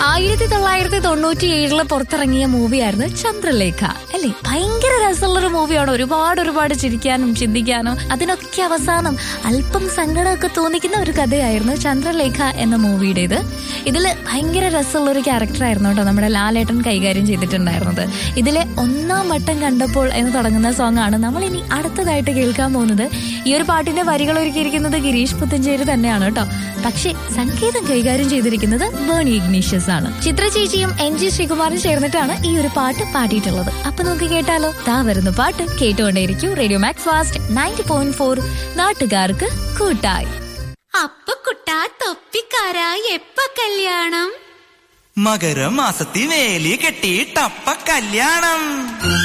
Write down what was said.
ആയിരത്തി തൊള്ളായിരത്തി തൊണ്ണൂറ്റി ഏഴില് പുറത്തിറങ്ങിയ മൂവിയായിരുന്നു ചന്ദ്രലേഖ അല്ലെ ഭയങ്കര രസമുള്ളൊരു മൂവിയാണ് ഒരുപാട് ഒരുപാട് ചിരിക്കാനും ചിന്തിക്കാനും അതിനൊക്കെ അവസാനം അല്പം സങ്കടമൊക്കെ തോന്നിക്കുന്ന ഒരു കഥയായിരുന്നു ചന്ദ്രലേഖ എന്ന മൂവിയുടേത് ഇതിൽ ഭയങ്കര രസമുള്ള ഒരു ക്യാരക്ടറായിരുന്നു കേട്ടോ നമ്മുടെ ലാലേട്ടൻ കൈകാര്യം ചെയ്തിട്ടുണ്ടായിരുന്നത് ഇതിലെ ഒന്നാം വട്ടം കണ്ടപ്പോൾ എന്ന് തുടങ്ങുന്ന സോങ് ആണ് നമ്മൾ ഇനി അടുത്തതായിട്ട് കേൾക്കാൻ പോകുന്നത് ഈ ഒരു പാട്ടിന്റെ വരികൾ ഒരുക്കിയിരിക്കുന്നത് ഗിരീഷ് പുത്തഞ്ചേരി തന്നെയാണ് കേട്ടോ പക്ഷേ സംഗീതം കൈകാര്യം ചെയ്തിരിക്കുന്നത് ബേണി ഇഗ്നീഷ്യസ് ആണ് ചിത്ര ചേച്ചിയും എൻ ജി ശ്രീകുമാറും ചേർന്നിട്ടാണ് ഈ ഒരു പാട്ട് പാടിയിട്ടുള്ളത് അപ്പൊ നമുക്ക് കേട്ടാലോ താ വരുന്ന പാട്ട് കേട്ടുകൊണ്ടേയിരിക്കും radio max fast ninety point four നാട്ടുകാർക്ക് കൂട്ടായി അപ്പ കുട്ടാ തൊപ്പിക്കാരാ എപ്പ കല്യാണം മകരമാസത്തി വേലി കെട്ടിയിട്ടപ്പ കല്യാണം